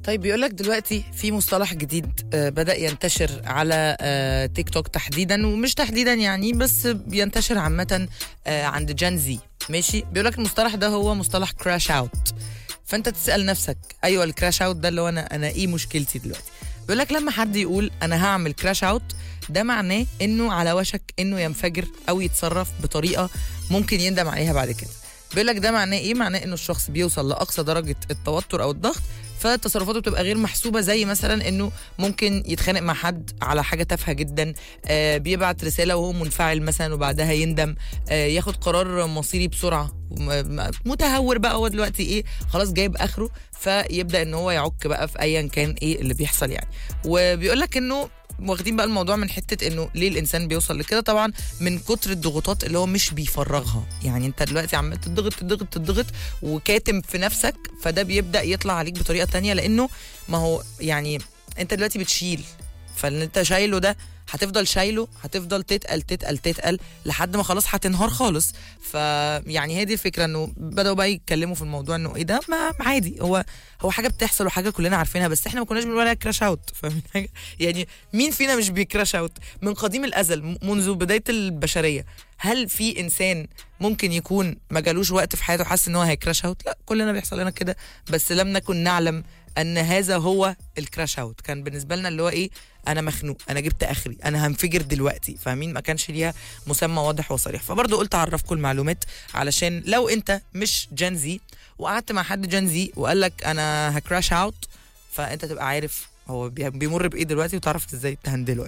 طيب بيقول لك دلوقتي في مصطلح جديد آه، بدأ ينتشر على آه، تيك توك تحديدا ومش تحديدا يعني بس بينتشر عامة آه، عند جان زي ماشي بيقول لك المصطلح ده هو مصطلح كراش اوت فانت تسأل نفسك ايوه الكراش اوت ده اللي هو انا انا ايه مشكلتي دلوقتي بيقول لك لما حد يقول انا هعمل كراش اوت ده معناه انه على وشك انه ينفجر او يتصرف بطريقه ممكن يندم عليها بعد كده بيقول لك ده معناه ايه معناه انه الشخص بيوصل لاقصى درجه التوتر او الضغط فتصرفاته بتبقى غير محسوبه زي مثلا انه ممكن يتخانق مع حد على حاجه تافهه جدا آه بيبعت رساله وهو منفعل مثلا وبعدها يندم آه ياخد قرار مصيري بسرعه م- م- متهور بقى هو دلوقتي ايه خلاص جايب اخره فيبدا ان هو يعك بقى في ايا كان ايه اللي بيحصل يعني وبيقول لك انه واخدين بقى الموضوع من حته انه ليه الانسان بيوصل لكده طبعا من كتر الضغوطات اللي هو مش بيفرغها يعني انت دلوقتي عمال تضغط تضغط تضغط وكاتم في نفسك فده بيبدا يطلع عليك بطريقه تانية لانه ما هو يعني انت دلوقتي بتشيل فاللي انت شايله ده هتفضل شايله هتفضل تتقل تتقل تتقل لحد ما خلاص هتنهار خالص فيعني هي دي الفكره انه بداوا بقى يتكلموا في الموضوع انه ايه ده ما عادي هو هو حاجه بتحصل وحاجه كلنا عارفينها بس احنا ما كناش بنقول عليها كراش اوت فاهمين حاجه يعني مين فينا مش بيكراش اوت من قديم الازل م- منذ بدايه البشريه هل في انسان ممكن يكون ما جالوش وقت في حياته حاسس ان هو هيكراش اوت لا كلنا بيحصل لنا كده بس لم نكن نعلم ان هذا هو الكراش اوت كان بالنسبه لنا اللي هو ايه انا مخنوق انا جبت اخري انا هنفجر دلوقتي فاهمين ما كانش ليها مسمى واضح وصريح فبرضه قلت اعرفكم المعلومات علشان لو انت مش جان زي وقعدت مع حد جان زي وقال لك انا هكراش اوت فانت تبقى عارف هو بي- بيمر بايه دلوقتي وتعرف ازاي تهندله يعني